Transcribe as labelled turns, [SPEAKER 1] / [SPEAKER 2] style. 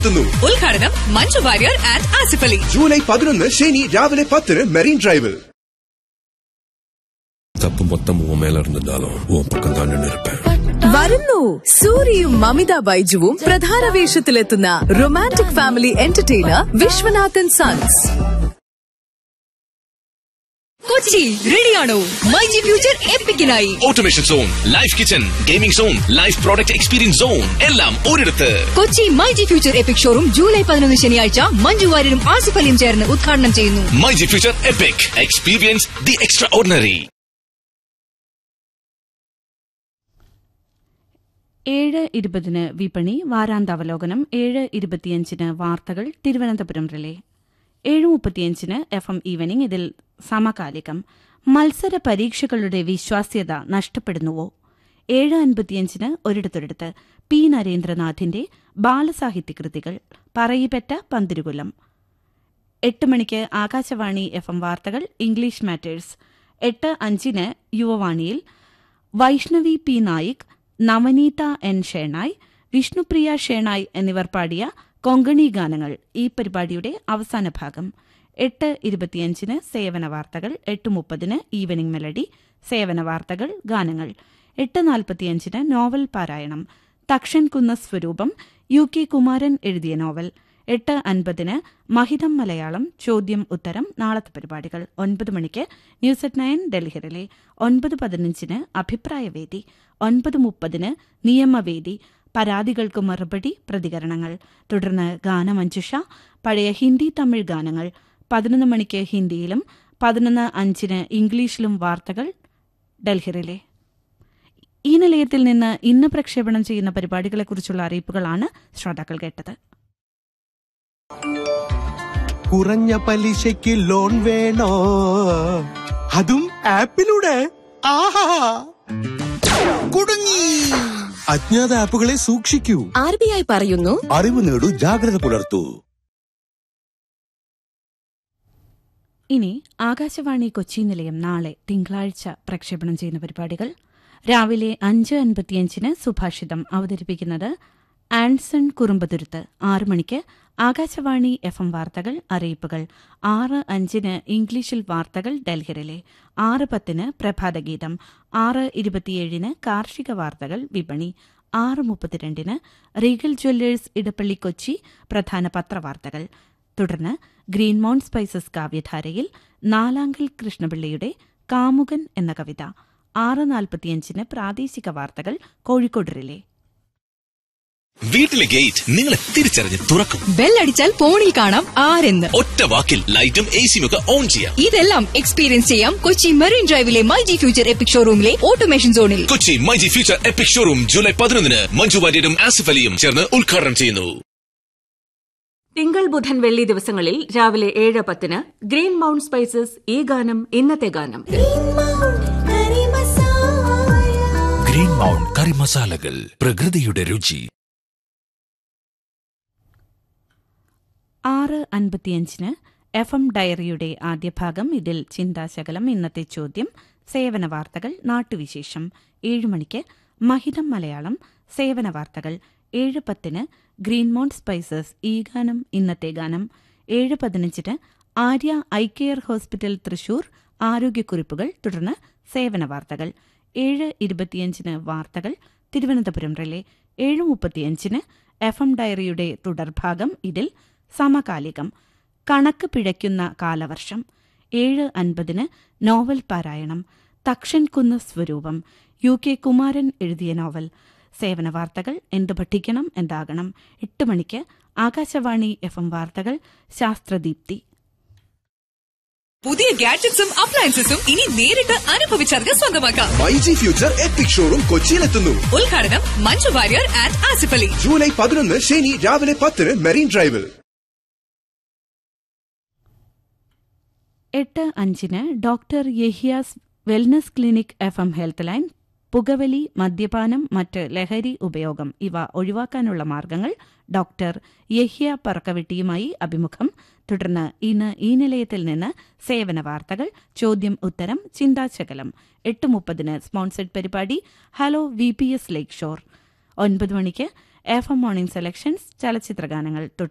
[SPEAKER 1] എത്തുന്നു
[SPEAKER 2] ഉദ്ഘാടനം Manju Warrier and Asif Ali
[SPEAKER 1] July പതിനൊന്ന് ശനി രാവിലെ പത്തിന് മെറീൻ ഡ്രൈവിൽ
[SPEAKER 3] தப்பு மொத்தம் உன் மேல இருந்திருந்தாலும் உன் பக்கம் தான் நின்று இருப்பேன்
[SPEAKER 4] വരുന്നു സൂര്യയും മമിത ബൈജുവും പ്രധാന വേഷത്തിലെത്തുന്ന romantic family entertainer Viswanathan sons
[SPEAKER 2] Kochi റെഡിയാണോ മൈ ജി ഫ്യൂച്ചർ എപ്പിക്കിനായി
[SPEAKER 5] automation zone life kitchen gaming zone life product experience zone എല്ലാം ഒരിടത്ത്
[SPEAKER 2] Kochi my G future epic showroom July പതിനൊന്ന് ശനിയാഴ്ച മഞ്ജു വാര്യരും ആസിഫ് അലിയും ചേർന്ന് ഉദ്ഘാടനം ചെയ്യുന്നു
[SPEAKER 5] my G future epic experience the extraordinary
[SPEAKER 6] ഏഴ് ഇരുപതിന് വിപണി വാരാന്താവലോകനം ഏഴ് ഇരുപത്തിയഞ്ചിന് വാർത്തകൾ തിരുവനന്തപുരം റിലേ ഏഴ് മുപ്പത്തിയഞ്ചിന് എഫ് എം ഈവനിംഗ് ഇതിൽ സമകാലികം മത്സര പരീക്ഷകളുടെ വിശ്വാസ്യത നഷ്ടപ്പെടുന്നുവോ ഏഴ് അൻപത്തിയഞ്ചിന് ഒരിടത്തൊരിടത്ത് പി നരേന്ദ്രനാഥിന്റെ ബാലസാഹിത്യ കൃതികൾ പറയിപ്പറ്റ പന്തിരുകുലം എട്ട് മണിക്ക് ആകാശവാണി എഫ് എം വാർത്തകൾ ഇംഗ്ലീഷ് മാറ്റേഴ്സ് എട്ട് അഞ്ചിന് യുവവാണിയിൽ വൈഷ്ണവി പി നായിക് നവനീത എൻ ഷേണായ് വിഷ്ണുപ്രിയ ഷേണായ് എന്നിവർ പാടിയ കൊങ്കണി ഗാനങ്ങൾ ഈ പരിപാടിയുടെ അവസാന ഭാഗം എട്ട് ഇരുപത്തിയഞ്ചിന് സേവന വാർത്തകൾ എട്ട് മുപ്പതിന് ഈവനിംഗ് മെലഡി സേവന വാർത്തകൾ ഗാനങ്ങൾ എട്ട് നാൽപ്പത്തിയഞ്ചിന് നോവൽ പാരായണം തക്ഷൻ കുന്ന സ്വരൂപം യു കെ കുമാരൻ എഴുതിയ നോവൽ എട്ട് അൻപതിന് മഹിതം മലയാളം ചോദ്യം ഉത്തരം നാളത്തെ പരിപാടികൾ ഒൻപത് മണിക്ക് ന്യൂസ് അറ്റ് നയൻ ഡൽഹിയിലെ ഒൻപത് പതിനഞ്ചിന് അഭിപ്രായവേദി ഒൻപത് മുപ്പതിന് നിയമവേദി പരാതികൾക്ക് മറുപടി പ്രതികരണങ്ങൾ തുടർന്ന് ഗാനമഞ്ജുഷ പഴയ ഹിന്ദി തമിഴ് ഗാനങ്ങൾ പതിനൊന്ന് മണിക്ക് ഹിന്ദിയിലും പതിനൊന്ന് അഞ്ചിന് ഇംഗ്ലീഷിലും വാർത്തകൾ ഡൽഹിയിലെ ഈ നിലയത്തിൽ നിന്ന് ഇന്ന് പ്രക്ഷേപണം ചെയ്യുന്ന പരിപാടികളെക്കുറിച്ചുള്ള അറിയിപ്പുകളാണ് ശ്രോതാക്കൾ കേട്ടത്
[SPEAKER 7] കുറഞ്ഞ പലിശയ്ക്ക് ലോൺ വേണോ അതും ആപ്പിലൂടെ ആഹാ കുടുങ്ങി അജ്ഞാത ആപ്പുകളെ സൂക്ഷിക്കൂ
[SPEAKER 4] ആർ ബി ഐ പറയുന്നു
[SPEAKER 7] അറിവ് നേടൂ ജാഗ്രത പുലർത്തൂ
[SPEAKER 6] ഇനി ആകാശവാണി കൊച്ചി നിലയം നാളെ തിങ്കളാഴ്ച പ്രക്ഷേപണം ചെയ്യുന്ന പരിപാടികൾ രാവിലെ അഞ്ച് അൻപത്തിയഞ്ചിന് സുഭാഷിതം അവതരിപ്പിക്കുന്നത് ആൻസൺ കുറുമ്പതുരുത്ത് ആറു മണിക്ക് ആകാശവാണി എഫ് എം വാർത്തകൾ അറിയിപ്പുകൾ ആറ് അഞ്ചിന് ഇംഗ്ലീഷിൽ വാർത്തകൾ ഡൽഹിയിലെ ആറ് പത്തിന് പ്രഭാതഗീതം ആറ് ഇരുപത്തിയേഴിന് കാർഷിക വാർത്തകൾ വിപണി ആറ് മുപ്പത്തിരണ്ടിന് റീഗൽ ജ്വല്ലേഴ്സ് ഇടപ്പള്ളി കൊച്ചി പ്രധാന പത്രവാർത്തകൾ തുടർന്ന് ഗ്രീൻ മൗണ്ട് സ്പൈസസ് കാവ്യധാരയിൽ നാലാങ്കൽ കൃഷ്ണപിള്ളയുടെ കാമുകൻ എന്ന കവിത ആറ് നാൽപ്പത്തിയഞ്ചിന് പ്രാദേശിക വാർത്തകൾ കോഴിക്കോട് റിലേ
[SPEAKER 5] വീട്ടിലെ ഗേറ്റ് നിങ്ങളെ തിരിച്ചറിഞ്ഞ് തുറക്കും
[SPEAKER 2] ബെല്ലടിച്ചാൽ ഫോണിൽ കാണാം ആരെന്ന്
[SPEAKER 5] ഒറ്റ വാക്കിൽ ലൈറ്റും എ സിയും ഒക്കെ ഓൺ ചെയ്യാം
[SPEAKER 2] ഇതെല്ലാം എക്സ്പീരിയൻസ് ചെയ്യാം കൊച്ചി മെറീൻ ഡ്രൈവിലെ മൈ ജി ഫ്യൂച്ചർ എപ്പിക് ഷോറൂമിലെ ഓട്ടോമേഷൻ സോണിൽ
[SPEAKER 5] Kochi my G future epic showroom July പതിനൊന്നിന് മഞ്ജു വാര്യരും ആസിഫ് അലിയും ചേർന്ന് ഉദ്ഘാടനം ചെയ്യുന്നു
[SPEAKER 8] തിങ്കൾ ബുധൻ വെള്ളി ദിവസങ്ങളിൽ രാവിലെ ഏഴ് പത്തിന് ഗ്രീൻ മൗണ്ട് സ്പൈസസ് ഈ ഗാനം ഇന്നത്തെ ഗാനം
[SPEAKER 5] ഗ്രീൻ മൗണ്ട് കറി മസാലകൾ പ്രകൃതിയുടെ രുചി
[SPEAKER 6] ആറ് അൻപത്തിയഞ്ചിന് എഫ് എം ഡയറിയുടെ ആദ്യ ഭാഗം ഇതിൽ ചിന്താശകലം ഇന്നത്തെ ചോദ്യം സേവന വാർത്തകൾ നാട്ടുവിശേഷം ഏഴ് മണിക്ക് മഹിതം മലയാളം സേവന വാർത്തകൾ ഏഴ് പത്തിന് ഗ്രീൻമോണ്ട് സ്പൈസസ് ഈ ഗാനം ഇന്നത്തെ ഗാനം ഏഴ് പതിനഞ്ചിന് Arya eye care hospital Thrissur ആരോഗ്യക്കുറിപ്പുകൾ തുടർന്ന് സേവന വാർത്തകൾ ഏഴ് ഇരുപത്തിയഞ്ചിന് വാർത്തകൾ തിരുവനന്തപുരം റിലേ ഏഴ് മുപ്പത്തിയഞ്ചിന് എഫ് എം ഡയറിയുടെ തുടർഭാഗം ഇതിൽ സമകാലികം കണക്ക് പിഴയ്ക്കുന്ന കാലവർഷം ഏഴ് അൻപതിന് നോവൽ പാരായണം തക്ഷൻ കുന്ന് സ്വരൂപം യു കെ കുമാരൻ എഴുതിയ നോവൽ സേവന വാർത്തകൾ എന്ത് പഠിക്കണം എന്താകണം എട്ട് മണിക്ക് ആകാശവാണി എഫ് എം വാർത്തകൾ ശാസ്ത്രദീപ്തി
[SPEAKER 2] പുതിയ ഗാഡ്ജറ്റ്സും അപ്ലയൻസസും ഇനി നേരിട്ട് അനുഭവിച്ചറിഞ്ഞ് സ്വന്തമാക്കാം
[SPEAKER 1] my G future epic showroom കൊച്ചിയിലെത്തുന്നു
[SPEAKER 2] ഉദ്ഘാടനം മഞ്ജു വാര്യർ ആൻഡ് ആസിഫ് അലി
[SPEAKER 1] ജൂലൈ പതിനൊന്ന് ശനി രാവിലെ പത്തിന് മെറീൻ ഡ്രൈവിൽ
[SPEAKER 6] എട്ട് അഞ്ചിന് doctor Yahiya's wellness clinic F M health line പുകവലി മദ്യപാനം മറ്റ് ലഹരി ഉപയോഗം ഇവ ഒഴിവാക്കാനുള്ള മാർഗങ്ങൾ ഡോക്ടർ യഹ്യ പറക്കവെട്ടിയുമായി അഭിമുഖം തുടർന്ന് ഇന്ന് ഈ നിലയത്തിൽ നിന്ന് സേവന വാർത്തകൾ ചോദ്യം ഉത്തരം ചിന്താശകലം എട്ട് മുപ്പതിന് സ്പോൺസർഡ് പരിപാടി hello V P S lake shore ഒൻപത് മണിക്ക് എഫ് എം മോർണിംഗ് സെലക്ഷൻസ് ചലച്ചിത്രഗാനങ്ങൾ തുടരും